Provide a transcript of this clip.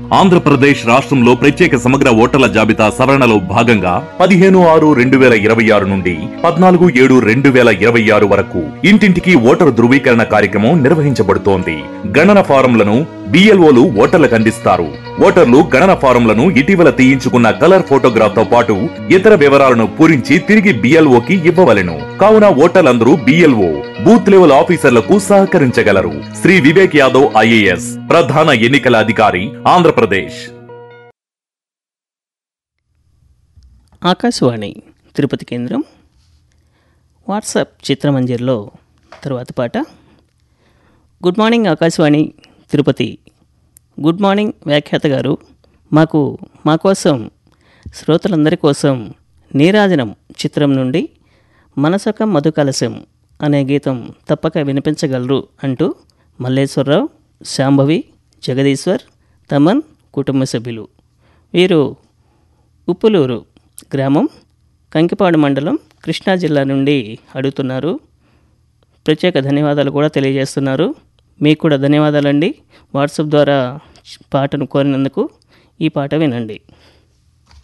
ఆంధ్రప్రదేశ్ రాష్ట్రంలో ప్రత్యేక సమగ్ర ఓటర్ల జాబితా సవరణలో భాగంగా పదిహేను ఆరు రెండు వేల ఇరవై ఆరు నుండి పద్నాలుగు ఏడు రెండు వేల ఇరవై ఆరు వరకు ఇంటింటికి ఓటరు ధృవీకరణ కార్యక్రమం నిర్వహించబడుతోంది గణన ఫారంలను బిఎల్ఓలు ఓటర్లకు అందిస్తారు ఓటర్లు గణన ఫారంలను ఇటీవల తీయించుకున్న కలర్ ఫోటోగ్రాఫ్ తో పాటు ఇతర వివరాలను పూరించి తిరిగి బిఎల్ఓకి ఇవ్వవలెను కావున ఓటర్లందరూ బిఎల్ఓ బూత్ లెవెల్ ఆఫీసర్లకు సహకరించగలరు శ్రీ వివేక్ యాదవ్ ఐఏఎస్ ప్రధాన ఎన్నికల అధికారి ఆంధ్రప్రదేశ్ ఆకాశవాణి తిరుపతి కేంద్రం వాట్సాప్ చిత్రమంజర్లో తరువాత పాట good morning Akashvani Tirupati good morning వ్యాఖ్యాత గారు మాకు మా కోసం శ్రోతలందరి కోసం నీరాజనం చిత్రం నుండి మనసకం మధుకలశం అనే గీతం తప్పక వినిపించగలరు అంటూ మల్లేశ్వరరావు శాంభవి జగదీశ్వర్ తమన్ కుటుంబ సభ్యులు వీరు ఉప్పులూరు గ్రామం కంకిపాడు మండలం కృష్ణా జిల్లా నుండి అడుగుతున్నారు ప్రత్యేక ధన్యవాదాలు కూడా తెలియజేస్తున్నారు మీకు కూడా ధన్యవాదాలండి వాట్సాప్ ద్వారా పాటను కోరినందుకు ఈ పాట వినండి